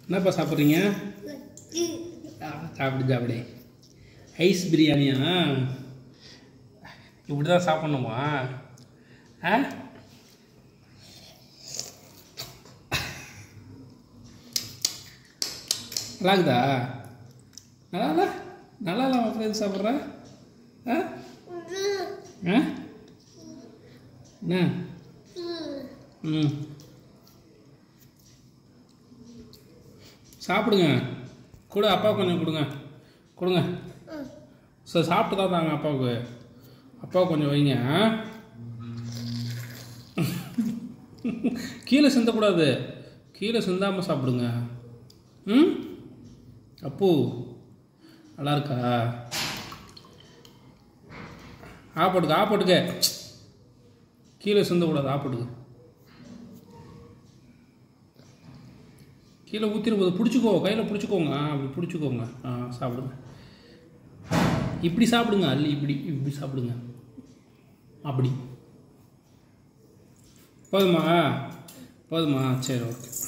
என்னப்பா சாப்பிட்றீங்க சாப்பிடு சாப்பிடு ஐஸ் பிரியாணியா இப்படி தான் சாப்பிட்ணுமா ஆ நல்லா இருக்குதா நல்லா இல்லை நல்லா இல்லை அப்புறம் எது சாப்பிட்ற ஆ ஆ என்ன ம் சாப்பிடுங்க கூட அப்பா கொஞ்சம் கொடுங்க கொடுங்க சார் சாப்பிட்டு தான் தாங்க அப்பாவுக்கு அப்பாவுக்கு கொஞ்சம் வைங்க ஆ? கீழே சிந்தக்கூடாது கீழே சிந்தாமல் சாப்பிடுங்க ம் அப்பு நல்லா இருக்கா ஆ போட்டுக்க ஆ போட்டுக்க கீழே சிந்தக்கூடாது ஆ போட்டுக்க கீழே ஊற்றிட போது பிடிச்சிக்கோ கையில் பிடிச்சிக்கோங்க ஆ அப்படி பிடிச்சிக்கோங்க ஆ சாப்பிடுங்க இப்படி சாப்பிடுங்க அள்ளி இப்படி இப்படி சாப்பிடுங்க அப்படி போதுமா போதுமா சரி ஓகே